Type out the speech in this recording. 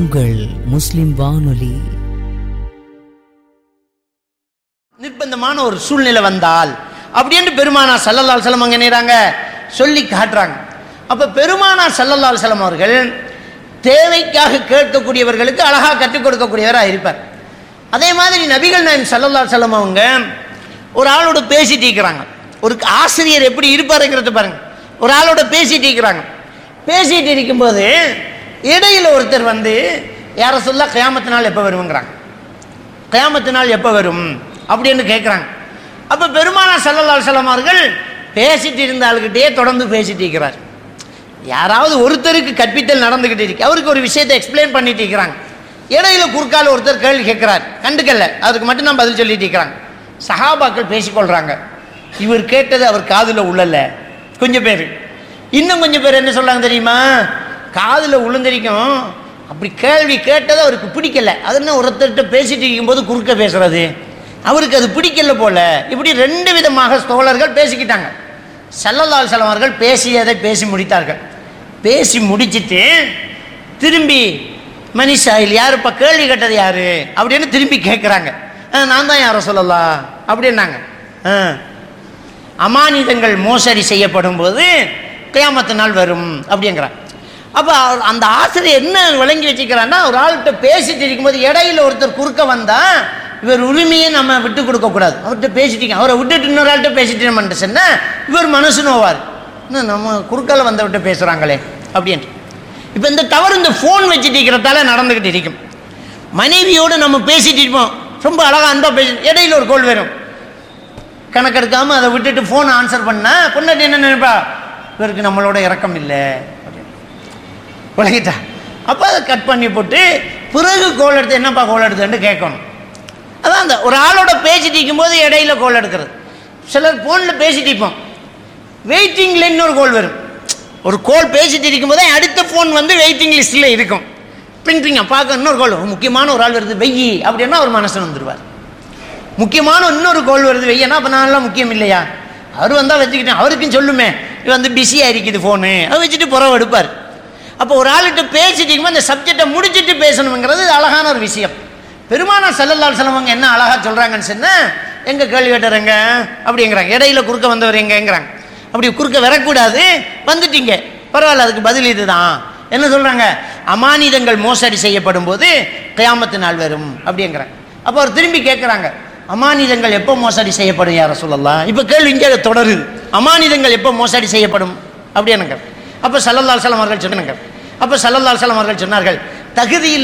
உங்கள் முஸ்லிம் வானொலி நிர்பந்தமான ஒரு சூழ்நிலை வந்தால் அப்படின்னு பெருமானார் சல்லல்லால் செல்லம் அங்கே நேராங்க சொல்லி காட்டுறாங்க அப்போ பெருமானார் சல்லல்லால் செல்லம் அவர்கள் தேவைக்காக கேட்கக்கூடியவர்களுக்கு அழகாக கற்றுக் கொடுக்கக்கூடியவராக இருப்பார் அதே மாதிரி நபிகள் நாயம் சல்லல்லால் செல்லம் அவங்க ஒரு ஆளோட பேசிட்டு இருக்கிறாங்க ஒரு ஆசிரியர் எப்படி இருப்பாருங்கிறத பாருங்க ஒரு ஆளோட பேசிட்டு இருக்கிறாங்க பேசிட்டு இருக்கும்போது இடையில ஒருத்தர் வந்து யார சொல்ல கயாமத்து நாள் எப்போ வருவங்கிறாங்க கயாமத்து நாள் எப்போ வரும் அப்படின்னு கேட்குறாங்க அப்போ பெருமானார் சல்லல்லாஹு செல்லம் அவர்கள் பேசிட்டு இருந்த ஆளுகிட்டே தொடர்ந்து பேசிட்டு இருக்கிறார் யாராவது ஒருத்தருக்கு கற்பித்தல் நடந்துகிட்டு இருக்கு அவருக்கு ஒரு விஷயத்தை எக்ஸ்பிளைன் பண்ணிட்டு இருக்கிறாங்க இடையில குறுக்கால ஒருத்தர் கேள்வி கேட்கிறார் கண்டுக்கல்ல அதுக்கு மட்டும் நான் பதில் சொல்லிட்டு இருக்கிறாங்க சஹாபாக்கள் பேசிக்கொள்றாங்க இவர் கேட்டது அவர் காதுல உள்ளல கொஞ்சம் பேர் இன்னும் கொஞ்சம் பேர் என்ன சொல்றாங்க தெரியுமா காதுல உளுந்தரிக்கும் அப்படி கேள்வி கேட்டது அவருக்கு பிடிக்கல அது என்ன ஒருத்தர்கிட்ட பேசிட்டு இருக்கும்போது குறுக்க பேசுறது அவருக்கு அது பிடிக்கல போல இப்படி ரெண்டு விதமாக தோழர்கள் பேசிக்கிட்டாங்க சல்லல்லால் செல்லம் அவர்கள் பேசியதை பேசி முடித்தார்கள் பேசி முடிச்சிட்டு திரும்பி மனிஷாயில் யார் இப்போ கேள்வி கேட்டது யாரு அப்படின்னு திரும்பி கேட்குறாங்க நான் தான் யாரை சொல்லலாம் அப்படின்னாங்க ஆ. அமானிதங்கள் மோசடி செய்யப்படும் போது கியாமத்து நாள் வரும் அப்படிங்கிறார் அப்போ அந்த ஆசிரியர் என்ன விளங்கி வச்சுக்கிறான்னா ஒரு ஆள்கிட்ட பேசிட்டு இருக்கும்போது இடையில ஒருத்தர் குறுக்க வந்தா இவர் உரிமையை நம்ம விட்டு கொடுக்கக்கூடாது அவர்கிட்ட பேசிட்டீங்க அவரை விட்டுட்டு இன்னொரு ஆள்கிட்ட பேசிட்டு சொன்னா இவர் மனசு நோவார் என்ன நம்ம குறுக்கால வந்தவர்கிட்ட பேசுகிறாங்களே அப்படின்ட்டு இப்போ இந்த தவறு இந்த ஃபோன் வச்சுட்டு இருக்கிறதால நடந்துக்கிட்டு இருக்கும் மனைவியோடு நம்ம பேசிட்டு இருப்போம் ரொம்ப அழகாக அன்பாக பேசி இடையில ஒரு கோல் வரும் கணக்கெடுக்காம அதை விட்டுட்டு ஃபோன் ஆன்சர் பண்ணா பொண்ணாட்டி என்ன நினைப்பா இவருக்கு நம்மளோட இறக்கம் இல்லை விளங்கிட்டா அப்போ அதை கட் பண்ணி போட்டு பிறகு கோல் எடுத்து என்னப்பா கோல் எடுத்துன்னு கேட்கணும் அதான் அந்த ஒரு ஆளோட பேசிட்டு இருக்கும்போது இடையில கோல் எடுக்கிறது சிலர் ஃபோனில் பேசிட்டு இருப்போம் வெயிட்டிங்கில் இன்னொரு கோல் வரும் ஒரு கோல் பேசிட்டு இருக்கும்போதே அடுத்த ஃபோன் வந்து வெயிட்டிங் லிஸ்ட்டில் இருக்கும் பிங் பிங்க பார்க்க இன்னொரு கோல் முக்கியமான ஒரு ஆள் வருது வெய்யி அப்படின்னா அவர் மனசு வந்துடுவார் முக்கியமான இன்னொரு கோல் வருது வெய்யனா அப்போ நான்லாம் முக்கியம் இல்லையா அவர் வந்தால் வச்சுக்கிட்டேன் அவருக்கும் சொல்லுமே இது வந்து பிஸியாக இருக்குது ஃபோனு அதை வச்சுட்டு புறவு எடுப்பார் அப்போ ஒரு ஆள்கிட்ட பேசிட்டு இருக்கும்போது அந்த சப்ஜெக்டை முடிச்சிட்டு பேசணுங்கிறது அழகான ஒரு விஷயம் பெருமானா செல்லல்லால் செலவங்க என்ன அழகாக சொல்கிறாங்கன்னு சொன்னால் எங்கே கேள்வி கேட்டுறங்க அப்படிங்கிறாங்க இடையில குறுக்க வந்தவர் எங்கங்கிறாங்க அப்படி குறுக்க வரக்கூடாது வந்துட்டீங்க பரவாயில்ல அதுக்கு பதில் இதுதான் என்ன சொல்கிறாங்க அமானிதங்கள் மோசடி செய்யப்படும் போது கயாமத்து நாள் வரும் அப்படிங்கிறாங்க அப்போ அவர் திரும்பி கேட்குறாங்க அமானிதங்கள் எப்போ மோசடி செய்யப்படும் யார சொல்லலாம் இப்போ கேள்வி இங்கே தொடருது அமானிதங்கள் எப்போ மோசடி செய்யப்படும் அப்படின்னுங்க அப்போ சல்லல்லால் சலம் அவர்கள் சொன்னாங்க அப்போ சல்லல்லால் சலம் அவர்கள் சொன்னார்கள் தகுதியில்